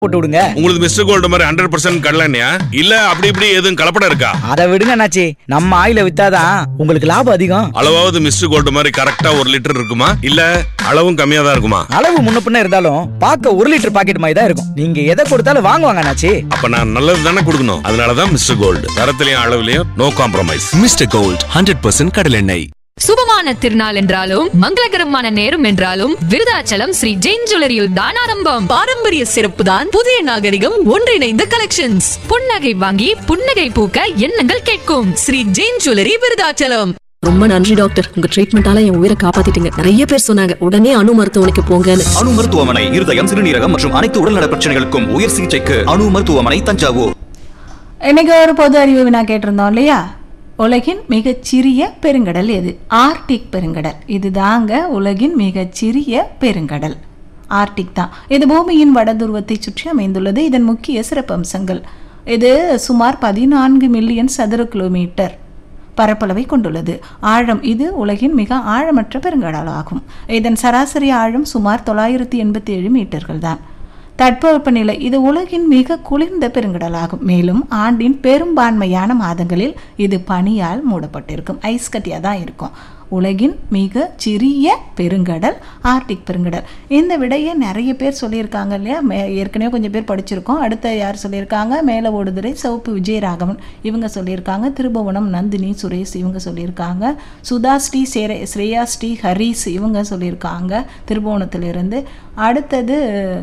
போட்டு விடுங்க உங்களுக்கு மிஸ்டர் கோல்டு மாதிரி ஹண்ட்ரட் பர்சன்ட் கடலண்ணியா இல்ல அப்படி இப்படி எதுவும் கலப்படம் இருக்கா அதை விடுங்க அண்ணாச்சி நம்ம ஆயில வித்தாதான் உங்களுக்கு லாபம் அதிகம் அளவாவது மிஸ்டர் கோல்டு மாதிரி கரெக்டா ஒரு லிட்டர் இருக்குமா இல்ல அளவும் கம்மியா தான் இருக்குமா அளவு முன்ன பின்ன இருந்தாலும் பார்க்க ஒரு லிட்டர் பாக்கெட் மாதிரி தான் இருக்கும் நீங்க எதை கொடுத்தாலும் வாங்குவாங்க அண்ணாச்சி அப்ப நான் நல்லது தானே கொடுக்கணும் அதனாலதான் மிஸ்டர் கோல்டு தரத்திலையும் அளவுலயும் no compromise mister Gold hundred percent கடலெண்ணெய் சுபமான திருநாள் என்றாலும் மங்களகரமான நேரம் என்றாலும் விருதாச்சலம் ஸ்ரீ ஜெயின் ஜுவல்லரியில் தான் ஆரம்பம் பாரம்பரிய சிறப்பு தான் புதிய நாகரிகம் ஒன்றிணைந்த கலெக்ஷன்ஸ் புன்னகை வாங்கி புன்னகை பூக்க எண்ணங்கள் கேட்கும் ஸ்ரீ ஜெயின் ஜுவல்லரி விருதாச்சலம் ரொம்ப நன்றி டாக்டர் உங்க ட்ரீட்மெண்டால என் உயிரை காப்பாத்திட்டீங்க நிறைய பேர் சொன்னாங்க உடனே அணு மருத்துவமனைக்கு போங்கன்னு அணு மருத்துவமனை இருதயம் சிறுநீரகம் மற்றும் அனைத்து உடல்நல பிரச்சனைகளுக்கும் உயர் சிகிச்சைக்கு அணு மருத்துவமனை தஞ்சாவூர் இன்னைக்கு ஒரு பொது அறிவு வினா கேட்டிருந்தோம் இல்லையா உலகின் மிகச்சிறிய பெருங்கடல் எது ஆர்டிக் பெருங்கடல் இதுதாங்க உலகின் மிகச்சிறிய பெருங்கடல் ஆர்டிக் தான் இது பூமியின் வடதுருவத்தை சுற்றி அமைந்துள்ளது இதன் முக்கிய சிறப்பம்சங்கள் இது சுமார் பதினான்கு மில்லியன் சதுர கிலோமீட்டர் பரப்பளவை கொண்டுள்ளது ஆழம் இது உலகின் மிக ஆழமற்ற பெருங்கடல் ஆகும் இதன் சராசரி ஆழம் சுமார் தொள்ளாயிரத்தி எண்பத்தி ஏழு மீட்டர்கள் தான் தட்பவெப்பநிலை இது உலகின் மிக குளிர்ந்த பெருங்கடலாகும் மேலும் ஆண்டின் பெரும்பான்மையான மாதங்களில் இது பனியால் மூடப்பட்டிருக்கும் ஐஸ் கட்டியாக தான் இருக்கும் உலகின் மிக சிறிய பெருங்கடல் ஆர்டிக் பெருங்கடல் இந்த விடையை நிறைய பேர் சொல்லியிருக்காங்க இல்லையா மே ஏற்கனவே கொஞ்சம் பேர் படிச்சிருக்கோம் அடுத்த யார் சொல்லியிருக்காங்க மேலே ஓடுதுறை சிவப்பு விஜயராகவன் இவங்க சொல்லியிருக்காங்க திருபுவனம் நந்தினி சுரேஷ் இவங்க சொல்லியிருக்காங்க சுதா ஸ்ரீ சேர ஸ்ரேயா ஸ்ரீ ஹரீஸ் இவங்க சொல்லியிருக்காங்க திருபுவனத்திலிருந்து அடுத்தது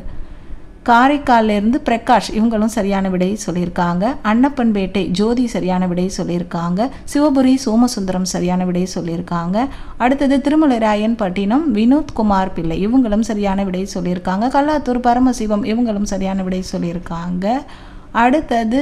காரைக்கால்ல இருந்து பிரகாஷ் இவங்களும் சரியான விடை சொல்லியிருக்காங்க அன்னப்பன்பேட்டை ஜோதி சரியான விடை சொல்லியிருக்காங்க சிவபுரி சோமசுந்தரம் சரியான விடை சொல்லியிருக்காங்க அடுத்தது திருமலைராயன் பட்டினம் வினோத் குமார் பிள்ளை இவங்களும் சரியான விடை சொல்லியிருக்காங்க கல்லாத்தூர் பரமசிவம் இவங்களும் சரியான விடை சொல்லியிருக்காங்க அடுத்தது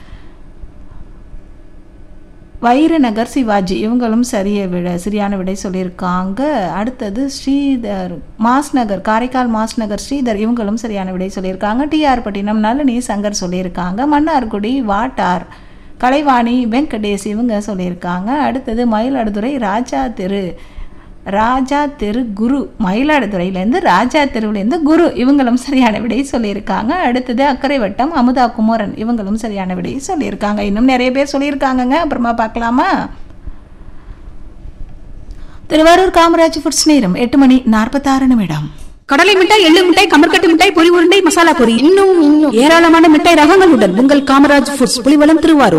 வைரநகர் சிவாஜி இவங்களும் சரிய விட சரியான விடை சொல்லியிருக்காங்க அடுத்தது ஸ்ரீதர் மாஸ் நகர் காரைக்கால் மாஸ் நகர் ஸ்ரீதர் இவங்களும் சரியான விடை சொல்லியிருக்காங்க டிஆர் பட்டினம் நளினி சங்கர் சொல்லியிருக்காங்க மன்னார்குடி வாட்டார் கலைவாணி வெங்கடேஷ் இவங்க சொல்லியிருக்காங்க அடுத்தது மயிலாடுதுறை ராஜா தெரு ராஜா தெரு குரு மயிலாடுதுறையிலேருந்து ராஜா தெருவுலேருந்து குரு இவங்களும் சரியான விடை சொல்லியிருக்காங்க அடுத்தது அக்கறை வட்டம் அமுதா குமரன் இவங்களும் சரியான விடை சொல்லியிருக்காங்க இன்னும் நிறைய பேர் சொல்லியிருக்காங்கங்க அப்புறமா பார்க்கலாமா திருவாரூர் காமராஜ் ஃபுட்ஸ் நேரம் எட்டு மணி நாற்பத்தாறு நிமிடம் கடலை மிட்டாய் எள்ளு மிட்டாய் கமர்கட்டு மிட்டாய் பொரி உருண்டை மசாலா பொரி இன்னும் இன்னும் ஏராளமான மிட்டாய் ரகங்களுடன் உங்கள் காமராஜ் ஃபுட்ஸ் புலிவலம் திருவாரூர்